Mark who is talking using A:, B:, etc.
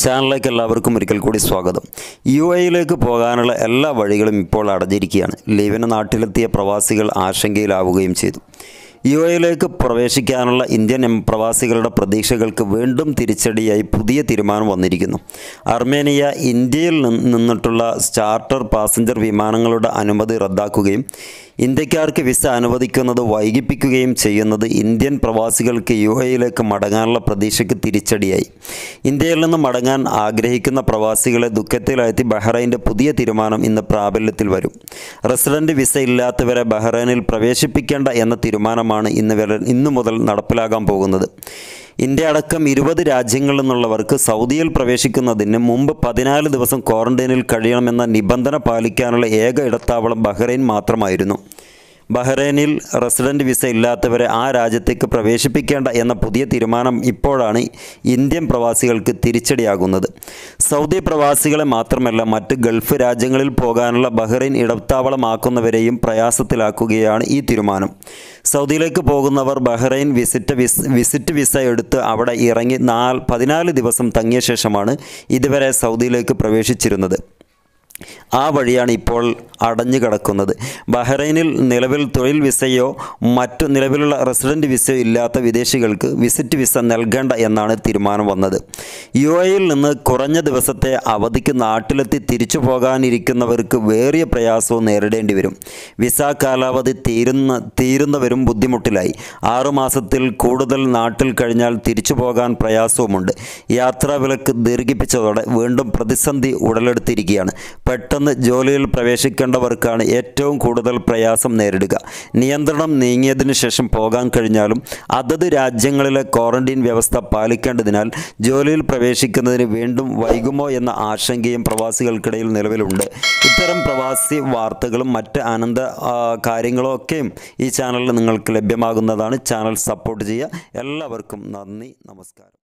A: ചാനലിലേക്ക് എല്ലാവർക്കും ഒരിക്കൽ കൂടി സ്വാഗതം യു എയിലേക്ക് പോകാനുള്ള എല്ലാ വഴികളും ഇപ്പോൾ അടഞ്ഞിരിക്കുകയാണ് ലീവിന് നാട്ടിലെത്തിയ പ്രവാസികൾ ആശങ്കയിലാവുകയും ചെയ്തു യു എയിലേക്ക് പ്രവേശിക്കാനുള്ള ഇന്ത്യൻ എം പ്രവാസികളുടെ പ്രതീക്ഷകൾക്ക് വീണ്ടും തിരിച്ചടിയായി പുതിയ തീരുമാനം വന്നിരിക്കുന്നു അർമേനിയ ഇന്ത്യയിൽ നിന്ന് നിന്നിട്ടുള്ള ചാർട്ടർ പാസഞ്ചർ വിമാനങ്ങളുടെ അനുമതി റദ്ദാക്കുകയും ഇന്ത്യക്കാർക്ക് വിസ അനുവദിക്കുന്നത് വൈകിപ്പിക്കുകയും ചെയ്യുന്നത് ഇന്ത്യൻ പ്രവാസികൾക്ക് യു എയിലേക്ക് മടങ്ങാനുള്ള പ്രതീക്ഷയ്ക്ക് തിരിച്ചടിയായി ഇന്ത്യയിൽ നിന്ന് മടങ്ങാൻ ആഗ്രഹിക്കുന്ന പ്രവാസികളെ ദുഃഖത്തിലാഴ്ത്തി ബഹ്റൈൻ്റെ പുതിയ തീരുമാനം ഇന്ന് പ്രാബല്യത്തിൽ വരും റെസിഡൻറ്റ് വിസ ഇല്ലാത്തവരെ ബഹ്റൈനിൽ പ്രവേശിപ്പിക്കേണ്ട എന്ന തീരുമാനമാണ് ഇന്ന് വരെ ഇന്നു മുതൽ നടപ്പിലാകാൻ പോകുന്നത് ഇന്ത്യ അടക്കം ഇരുപത് രാജ്യങ്ങളിൽ നിന്നുള്ളവർക്ക് സൗദിയിൽ പ്രവേശിക്കുന്നതിന് മുമ്പ് പതിനാല് ദിവസം ക്വാറന്റൈനിൽ കഴിയണമെന്ന നിബന്ധന പാലിക്കാനുള്ള ഏക ഇടത്താവളം ബഹ്റൈൻ മാത്രമായിരുന്നു ബഹ്റൈനിൽ റെസിഡൻറ്റ് വിസ ഇല്ലാത്തവരെ ആ രാജ്യത്തേക്ക് പ്രവേശിപ്പിക്കേണ്ട എന്ന പുതിയ തീരുമാനം ഇപ്പോഴാണ് ഇന്ത്യൻ പ്രവാസികൾക്ക് തിരിച്ചടിയാകുന്നത് സൗദി പ്രവാസികളെ മാത്രമല്ല മറ്റ് ഗൾഫ് രാജ്യങ്ങളിൽ പോകാനുള്ള ബഹ്റൈൻ ഇടത്താവളമാക്കുന്നവരെയും പ്രയാസത്തിലാക്കുകയാണ് ഈ തീരുമാനം സൗദിയിലേക്ക് പോകുന്നവർ ബഹ്റൈൻ വിസിറ്റ് വിസ് വിസിറ്റ് വിസ എടുത്ത് അവിടെ ഇറങ്ങി നാൽ പതിനാല് ദിവസം തങ്ങിയ ശേഷമാണ് ഇതുവരെ സൗദിയിലേക്ക് പ്രവേശിച്ചിരുന്നത് ആ വഴിയാണ് ഇപ്പോൾ അടഞ്ഞു കിടക്കുന്നത് ബഹ്റൈനിൽ നിലവിൽ തൊഴിൽ വിസയോ മറ്റു നിലവിലുള്ള റെസിഡൻറ്റ് വിസയോ ഇല്ലാത്ത വിദേശികൾക്ക് വിസിറ്റ് വിസ നൽകേണ്ട എന്നാണ് തീരുമാനം വന്നത് യു എയിൽ നിന്ന് കുറഞ്ഞ ദിവസത്തെ അവധിക്ക് നാട്ടിലെത്തി തിരിച്ചു പോകാനിരിക്കുന്നവർക്ക് വേറിയ പ്രയാസവും നേരിടേണ്ടി വരും വിസ കാലാവധി തീരുന്ന തീരുന്നവരും ബുദ്ധിമുട്ടിലായി ആറുമാസത്തിൽ കൂടുതൽ നാട്ടിൽ കഴിഞ്ഞാൽ തിരിച്ചു പോകാൻ പ്രയാസവുമുണ്ട് യാത്രാ വിലക്ക് ദീർഘിപ്പിച്ചതോടെ വീണ്ടും പ്രതിസന്ധി ഉടലെടുത്തിരിക്കുകയാണ് പെട്ടെന്ന് ജോലിയിൽ പ്രവേശിക്കേണ്ടവർക്കാണ് ഏറ്റവും കൂടുതൽ പ്രയാസം നേരിടുക നിയന്ത്രണം നീങ്ങിയതിനു ശേഷം പോകാൻ കഴിഞ്ഞാലും അതത് രാജ്യങ്ങളിലെ ക്വാറന്റീൻ വ്യവസ്ഥ പാലിക്കേണ്ടതിനാൽ ജോലിയിൽ പ്രവേശിക്കുന്നതിന് വീണ്ടും വൈകുമോ എന്ന ആശങ്കയും പ്രവാസികൾക്കിടയിൽ നിലവിലുണ്ട് ഇത്തരം പ്രവാസി വാർത്തകളും മറ്റ് ആനന്ദ ആ, കാര്യങ്ങളും ഒക്കെയും ഈ ചാനലിൽ നിങ്ങൾക്ക് ലഭ്യമാകുന്നതാണ് ചാനൽ സപ്പോർട്ട് ചെയ്യുക എല്ലാവർക്കും നന്ദി നമസ്കാരം